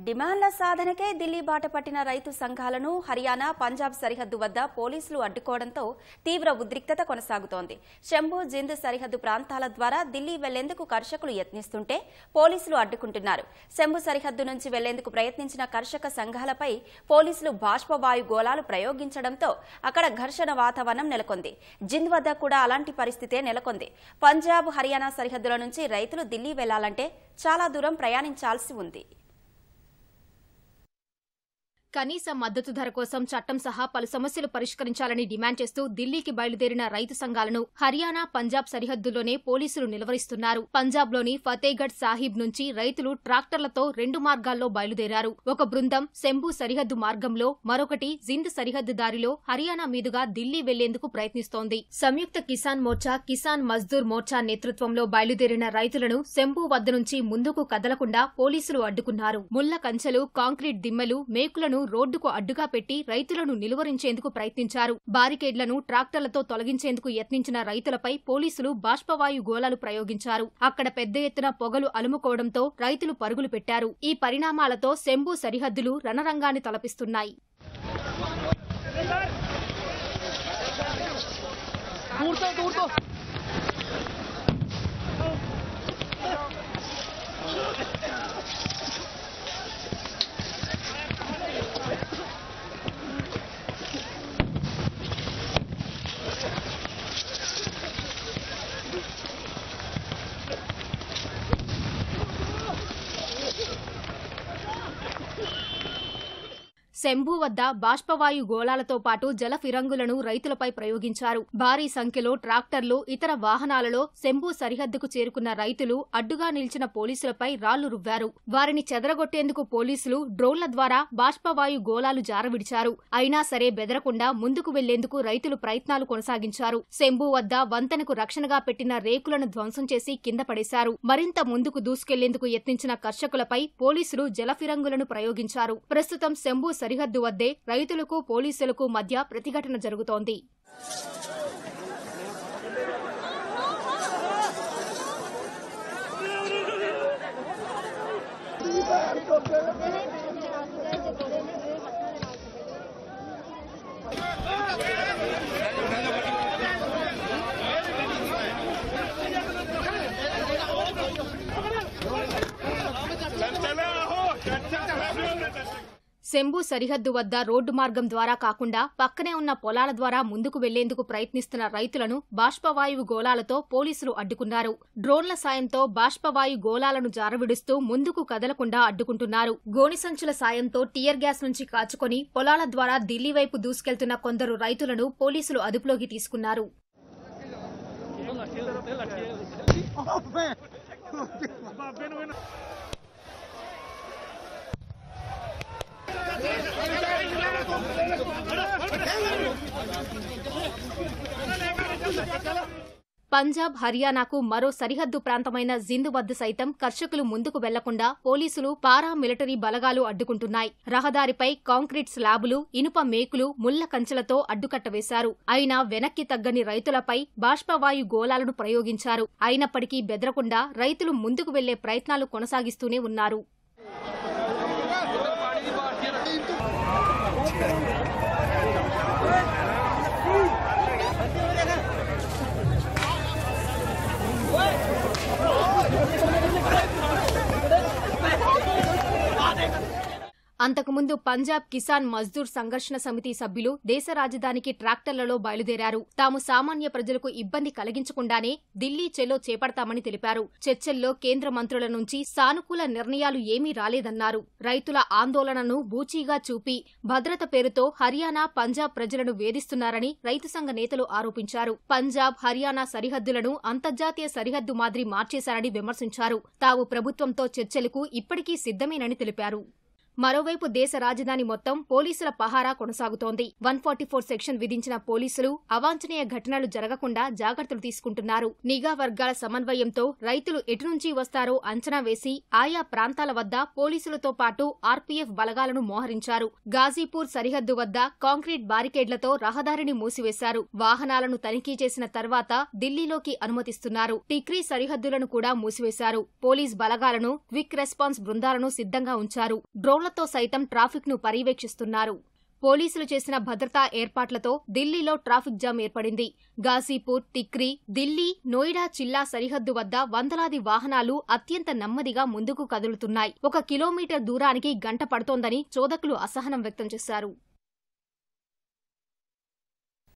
డిమాండ్ల సాధనకే ఢిల్లీ బాట పట్టిన రైతు సంఘాలను హర్యానా పంజాబ్ సరిహద్దు వద్ద పోలీసులు అడ్డుకోవడంతో తీవ్ర ఉద్రిక్తత కొనసాగుతోంది శంభు జింద్ సరిహద్దు ప్రాంతాల ద్వారా ఢిల్లీ వెళ్లేందుకు కర్షకులు యత్నిస్తుంటే పోలీసులు అడ్డుకుంటున్నారు శంభు సరిహద్దు నుంచి వెళ్లేందుకు ప్రయత్నించిన కర్షక సంఘాలపై పోలీసులు బాష్పవాయు గోళాలు ప్రయోగించడంతో అక్కడ ఘర్షణ వాతావరణం నెలకొంది జింద్ వద్ద కూడా అలాంటి పరిస్థితే నెలకొంది పంజాబ్ హర్యానా సరిహద్దుల నుంచి రైతులు ఢిల్లీ వెళ్లాలంటే చాలా దూరం ప్రయాణించాల్సి ఉంది కనీస మద్దతు ధర కోసం చట్టం సహా పలు సమస్యలు పరిష్కరించాలని డిమాండ్ చేస్తూ ఢిల్లీకి బయలుదేరిన రైతు సంఘాలను హర్యానా పంజాబ్ సరిహద్దుల్లోనే పోలీసులు నిలువరిస్తున్నారు పంజాబ్లోని ఫతేగఢ్ సాహిబ్ నుంచి రైతులు ట్రాక్టర్లతో రెండు మార్గాల్లో బయలుదేరారు ఒక బృందం శంభు సరిహద్దు మార్గంలో మరొకటి జింద్ సరిహద్దు దారిలో హర్యానా మీదుగా ఢిల్లీ వెళ్లేందుకు ప్రయత్నిస్తోంది సంయుక్త కిసాన్ మోర్చా కిసాన్ మజ్దూర్ మోర్చా నేతృత్వంలో బయలుదేరిన రైతులను శంభు వద్ద నుంచి ముందుకు కదలకుండా పోలీసులు అడ్డుకున్నారు ముళ్ల కంచెలు కాంక్రీట్ దిమ్మెలు మేకులను రోడ్డుకు అడ్డుగా పెట్టి రైతులను నిలువరించేందుకు ప్రయత్నించారు బారికేడ్లను ట్రాక్టర్లతో తొలగించేందుకు యత్నించిన రైతులపై పోలీసులు బాష్పవాయు గోళాలు ప్రయోగించారు అక్కడ పెద్ద ఎత్తున పొగలు అలుముకోవడంతో రైతులు పరుగులు పెట్టారు ఈ పరిణామాలతో శంభు సరిహద్దులు రణరంగాన్ని తలపిస్తున్నాయి శంభు వద్ద బాష్పవాయు గోళాలతో పాటు జల ఫిరంగులను రైతులపై ప్రయోగించారు భారీ సంఖ్యలో ట్రాక్టర్లు ఇతర వాహనాలలో శంభు సరిహద్దుకు చేరుకున్న రైతులు అడ్డుగా నిలిచిన పోలీసులపై రాళ్లు రువ్వారు వారిని చెదరగొట్టేందుకు పోలీసులు డ్రోన్ల ద్వారా బాష్పవాయు గోళాలు జారవిడిచారు అయినా సరే బెదరకుండా ముందుకు వెళ్లేందుకు రైతులు ప్రయత్నాలు కొనసాగించారు శంభు వద్ద వంతెనకు రక్షణగా పెట్టిన రేకులను ధ్వంసం చేసి కింద పడేశారు మరింత ముందుకు దూసుకెళ్లేందుకు యత్నించిన కర్షకులపై పోలీసులు జలఫిరంగులను ప్రయోగించారు ప్రస్తుతం శంభు సరిహద్దు వద్దే రైతులకు పోలీసులకు మధ్య ప్రతిఘటన జరుగుతోంది శంభు సరిహద్దు వద్ద రోడ్డు మార్గం ద్వారా కాకుండా పక్కనే ఉన్న పొలాల ద్వారా ముందుకు వెళ్లేందుకు ప్రయత్నిస్తున్న రైతులను బాష్పవాయువు గోళాలతో పోలీసులు అడ్డుకున్నారు డ్రోన్ల సాయంతో బాష్పవాయు గోళాలను జారవిడుస్తూ ముందుకు కదలకుండా అడ్డుకుంటున్నారు గోని సంచుల సాయంతో టియర్ గ్యాస్ నుంచి కాచుకొని పొలాల ద్వారా ఢిల్లీ వైపు దూసుకెళ్తున్న కొందరు రైతులను పోలీసులు అదుపులోకి తీసుకున్నారు పంజాబ్ హర్యానాకు మరో సరిహద్దు ప్రాంతమైన జింద్ వద్ద సైతం కర్షకులు ముందుకు వెళ్లకుండా పోలీసులు పారా మిలిటరీ బలగాలు అడ్డుకుంటున్నాయి రహదారిపై కాంక్రీట్ స్లాబులు ఇనుప మేకులు ముళ్ల కంచెలతో అడ్డుకట్టవేశారు అయినా వెనక్కి తగ్గని రైతులపై బాష్పవాయు గోళాలను ప్రయోగించారు అయినప్పటికీ బెదరకుండా రైతులు ముందుకు వెళ్లే ప్రయత్నాలు కొనసాగిస్తూనే ఉన్నారు అంతకుముందు పంజాబ్ కిసాన్ మజ్దూర్ సంఘర్షణ సమితి సభ్యులు దేశ రాజధానికి ట్రాక్టర్లలో బయలుదేరారు తాము సామాన్య ప్రజలకు ఇబ్బంది కలిగించకుండానే ఢిల్లీ చెలో చేపడతామని తెలిపారు చర్చల్లో కేంద్ర మంత్రుల నుంచి సానుకూల నిర్ణయాలు ఏమీ రాలేదన్నారు రైతుల ఆందోళనను బూచీగా చూపి భద్రత పేరుతో హర్యానా పంజాబ్ ప్రజలను వేధిస్తున్నారని రైతు సంఘ నేతలు ఆరోపించారు పంజాబ్ హర్యానా సరిహద్దులను అంతర్జాతీయ సరిహద్దు మాదిరి మార్చేశారని విమర్శించారు తాము ప్రభుత్వంతో చర్చలకు ఇప్పటికీ సిద్దమేనని తెలిపారు మరోవైపు దేశ రాజధాని మొత్తం పోలీసుల పహారా కొనసాగుతోంది వన్ ఫార్టీ ఫోర్ సెక్షన్ విధించిన పోలీసులు అవాంఛనీయ ఘటనలు జరగకుండా జాగ్రత్తలు తీసుకుంటున్నారు నిఘా వర్గాల సమన్వయంతో రైతులు ఎటు నుంచి వస్తారో అంచనా వేసి ఆయా ప్రాంతాల వద్ద పోలీసులతో పాటు ఆర్పీఎఫ్ బలగాలను మోహరించారు గాజీపూర్ సరిహద్దు వద్ద కాంక్రీట్ బారికేడ్లతో రహదారిని మూసివేశారు వాహనాలను తనిఖీ చేసిన తర్వాత ఢిల్లీలోకి అనుమతిస్తున్నారు టిక్రీ సరిహద్దులను కూడా మూసివేశారు పోలీస్ బలగాలను క్విక్ రెస్పాన్స్ బృందాలను సిద్ధంగా ఉంచారు డ్రోన్లతో సైతం ట్రాఫిక్ ను పర్యవేక్షిస్తున్నారు పోలీసులు చేసిన భద్రతా ఏర్పాట్లతో ఢిల్లీలో ట్రాఫిక్ జామ్ ఏర్పడింది గాజీపూర్ తిక్రీ ఢిల్లీ నోయిడా జిల్లా సరిహద్దు వద్ద వందలాది వాహనాలు అత్యంత నెమ్మదిగా ముందుకు కదులుతున్నాయి ఒక కిలోమీటర్ దూరానికి గంట పడుతోందని చోదకులు అసహనం వ్యక్తం చేశారు